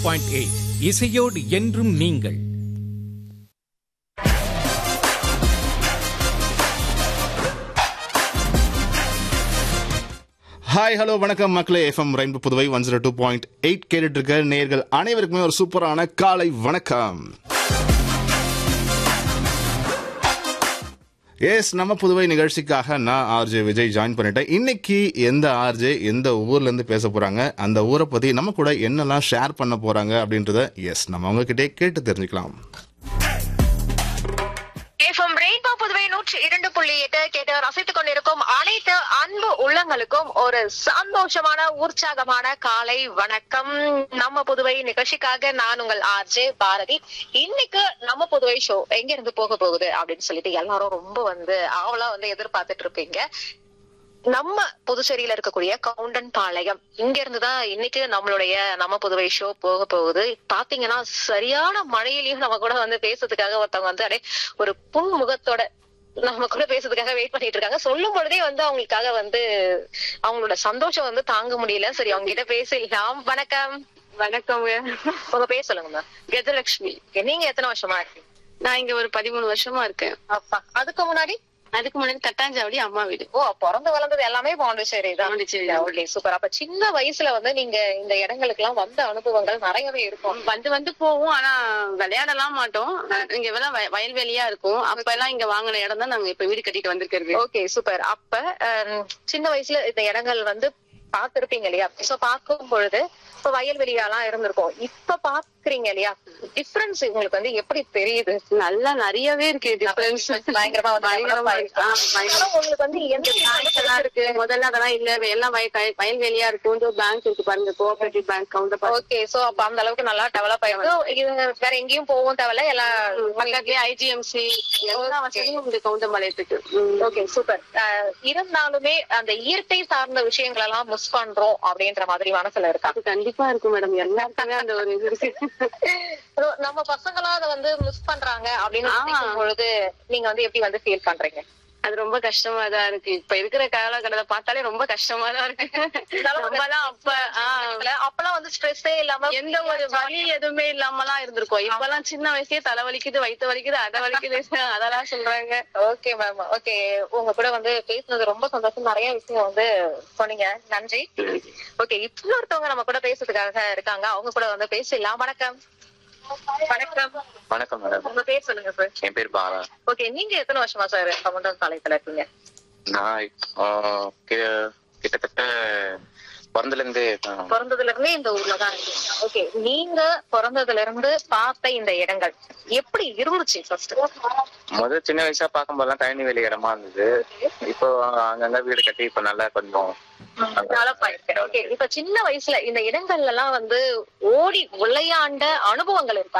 Point eight இசையோடு என்றும் நீங்கள் ஹாய் ஹலோ வணக்கம் மக்களே FM rainbow Puduvai one zero two point eight கேட்டுட்டு இருக்க நேர்கள் அனைவருக்குமே ஒரு சூப்பரான காலை வணக்கம் எஸ் நம்ம புதுவை நிகழ்ச்சிக்காக நான் ஆர்ஜே விஜய் ஜாயின் பண்ணிட்டேன் இன்னைக்கு எந்த ஆர்ஜே எந்த ஊர்ல இருந்து பேச போறாங்க அந்த ஊரை பத்தி நம்ம கூட என்னெல்லாம் ஷேர் பண்ண போறாங்க அப்படின்றத எஸ் நம்ம அவங்க கிட்டே கேட்டு தெரிஞ்சுக்கலாம் எஃப்எம் ரெயின்போ புதுவை நூற்றி இரண்டு புள்ளி எட்டு கேட்டு ரசித்துக் கொண்டிருக்கும் அனைத்து அன்பு உள்ளங்களுக்கும் ஒரு சந்தோஷமான உற்சாகமான காலை வணக்கம் நம்ம புதுவை நிகழ்ச்சிக்காக நான் உங்கள் ஆர்ஜே பாரதி இன்னைக்கு நம்ம புதுவை ஷோ எங்க இருந்து போக போகுது அப்படின்னு சொல்லிட்டு எல்லாரும் ரொம்ப வந்து ஆவலா வந்து எதிர்பார்த்துட்டு இருப்பீங்க நம்ம புதுச்சேரியில இருக்கக்கூடிய கவுண்டன் பாளையம் இங்க இருந்துதான் இன்னைக்கு நம்மளுடைய நம்ம புதுவை ஷோ போக போகுது பாத்தீங்கன்னா சரியான மழையிலயும் நம்ம கூட வந்து பேசுறதுக்காக ஒருத்தவங்க வந்து அப்படியே ஒரு புன்முகத்தோட நம்ம கூட பேசுறதுக்காக வெயிட் பண்ணிட்டு இருக்காங்க சொல்லும் பொழுதே வந்து அவங்களுக்காக வந்து அவங்களோட சந்தோஷம் வந்து தாங்க முடியல சரி அவங்க கிட்ட பேசலாம் வணக்கம் வணக்கம் உங்க பேர் சொல்லுங்க மேம் கஜலட்சுமி நீங்க எத்தனை வருஷமா இருக்கீங்க நான் இங்க ஒரு பதிமூணு வருஷமா இருக்கேன் அப்பா அதுக்கு முன்னாடி அதுக்கு முன்னாடி தட்டாஞ்சாவடி அம்மா வீடு ஓ பிறந்து வளர்ந்தது எல்லாமே பாண்டிச்சேரி தான் பாண்டிச்சேரி ஓகே சூப்பர் அப்ப சின்ன வயசுல வந்து நீங்க இந்த இடங்களுக்கு எல்லாம் வந்த அனுபவங்கள் நிறையவே இருக்கும் வந்து வந்து போவோம் ஆனா விளையாடலாம் மாட்டோம் இங்க எல்லாம் வய- வயல்வெளியா இருக்கும் அப்ப எல்லாம் இங்க வாங்கின இடம் தான் நாங்க இப்ப வீடு கட்டிட்டு வந்திருக்கிறது ஓகே சூப்பர் அப்ப அஹ், சின்ன வயசுல இந்த இடங்கள் வந்து பார்த்திருப்பீங்க இல்லையா சோ பார்க்கும் பொழுது இப்ப வயல்வெளியெல்லாம் இருந்திருக்கும் இப்ப பாக்குறீங்க இல்லையா டிஃபரன்ஸ் உங்களுக்கு வந்து எப்படி தெரியுது நல்லா நிறையவே இருக்கு டிஃபரன்ஸ் பயங்கரமா வந்து பயங்கரமா இருக்கு ஆ, பயங்கரமா ஆனா உங்களுக்கு வந்து எந்த எல்லாம் இருக்கு முதல்ல அதெல்லாம் இல்ல எல்லாம் வய- கய- வயல்வெளியா இருக்கும் பேங்க் இருக்கு பாருங்க cooperative bank counter okay so அப்ப அந்த அளவுக்கு நல்லா டெவலப் ஆயிருக்கு இது வேற எங்கேயும் போகவும் தேவையில்ல எல்லாம் பக்கத்துலயே ஐஜிஎம்சி எல்லா வசதியும் இந்த கவுண்டம்பாளையத்துக்கு ம். ஓகே சூப்பர் இருந்தாலுமே அந்த இயற்கை சார்ந்த விஷயங்கள் எல்லாம் மிஸ் பண்றோம் அப்படின்ற மாதிரி மனசுல இருக்கா அது கண்டிப்பா இருக்கும் மேடம் எல்லாருக்குமே அந்த ஒரு இது இருக்கு So, நம்ம பசங்களும் அதை வந்து மிஸ் பண்றாங்க அப்படின்னு ஆமா. நினைக்கும் பொழுது நீங்க வந்து எப்படி வந்து ஃபீல் பண்றீங்க அது ரொம்ப கஷ்டமா தான் இருக்கு இப்ப இருக்கிற காலகட்டத்தை பார்த்தாலே ரொம்ப கஷ்டமா தான் இருக்கு நம்மலாம் அப்ப ஆஹ், அப்பெல்லாம் வந்து ஸ்ட்ரெஸ்ஸே இல்லாம எந்த ஒரு வலி எதுவுமே இல்லாமலாம் இருந்திருக்கோம் இப்பெல்லாம் சின்ன வயசுலயே தலை வலிக்குது வயித்து வலிக்குது அதை வலிக்குது அதெல்லாம் சொல்றாங்க ஓகே மேம் ஓகே உங்க கூட வந்து பேசுனது ரொம்ப சந்தோஷம் நிறைய விஷயம் வந்து சொன்னீங்க நன்றி ஓகே இன்னொருத்தவங்க நம்ம கூட பேசுறதுக்காக இருக்காங்க அவங்க கூட வந்து பேசலாம் வணக்கம் வணக்கம் வணக்கம் மேடம் உங்க பேர் சொல்லுங்க சார் என் பேர் பாலா ஓகே நீங்க எத்தனை வருஷமா சார் கவுண்டர் காலேஜ்ல இருக்கீங்க நான் ஆஹ், கி- கிட்டத்தட்ட பிறந்தல இருந்தே பிறந்ததுல இருந்தே இந்த ஊர்ல தான் இருக்கீங்க ஓகே நீங்க பிறந்ததுல இருந்து பார்த்த இந்த இடங்கள் எப்படி இருந்துச்சு ஃபர்ஸ்ட் முதல் சின்ன வயசா பார்க்கும்போதெல்லாம் கழனி வெளி இடமா இருந்தது இப்போ அங்கங்க வீடு கட்டி இப்ப நல்லா கொஞ்சம் டெவலப் ஆயிருக்கு ஓகே இப்ப சின்ன வயசுல இந்த இடங்கள்ல எல்லாம் வந்து ஓடி விளையாண்ட அனுபவங்கள் இருக்கா